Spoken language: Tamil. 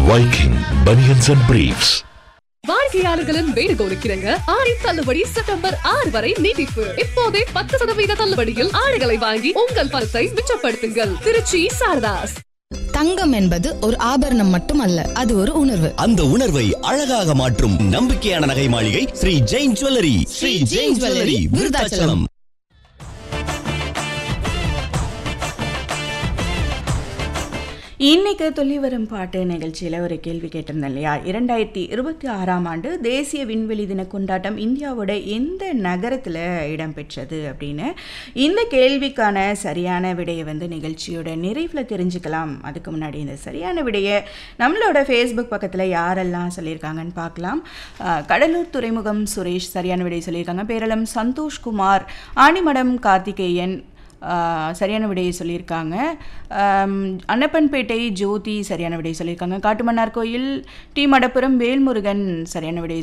Viking Bunions and Briefs. வாடிக்கையாளர்களின் வேண்டுகோளுக்கிறங்க ஆடி தள்ளுபடி செப்டம்பர் ஆறு வரை நீட்டிப்பு இப்போதே பத்து சதவீத தள்ளுபடியில் ஆடைகளை வாங்கி உங்கள் பணத்தை மிச்சப்படுத்துங்கள் திருச்சி சாரதாஸ் தங்கம் என்பது ஒரு ஆபரணம் மட்டுமல்ல அது ஒரு உணர்வு அந்த உணர்வை அழகாக மாற்றும் நம்பிக்கையான நகை மாளிகை ஸ்ரீ ஜெயின் ஜுவல்லரி ஸ்ரீ ஜெயின் ஜுவல்லரி விருதாச்சலம் இன்னைக்கு துள்ளி வரும் பாட்டு நிகழ்ச்சியில் ஒரு கேள்வி கேட்டிருந்தேன் இல்லையா இரண்டாயிரத்தி இருபத்தி ஆறாம் ஆண்டு தேசிய விண்வெளி தின கொண்டாட்டம் இந்தியாவோட எந்த நகரத்தில் இடம்பெற்றது அப்படின்னு இந்த கேள்விக்கான சரியான விடையை வந்து நிகழ்ச்சியோட நிறைவில் தெரிஞ்சுக்கலாம் அதுக்கு முன்னாடி இந்த சரியான விடையை நம்மளோட ஃபேஸ்புக் பக்கத்தில் யாரெல்லாம் சொல்லியிருக்காங்கன்னு பார்க்கலாம் அஹ், கடலூர் துறைமுகம் சுரேஷ் சரியான விடை சொல்லியிருக்காங்க பேரளம் சந்தோஷ்குமார் ஆணிமடம் கார்த்திகேயன் ஆஹ் சரியான விடையை சொல்லியிருக்காங்க ஆம், அன்னப்பன்பேட்டை ஜோதி சரியான விடையை சொல்லியிருக்காங்க காட்டுமன்னார் கோயில் டி மடப்புரம் வேல்முருகன் சரியான விடையை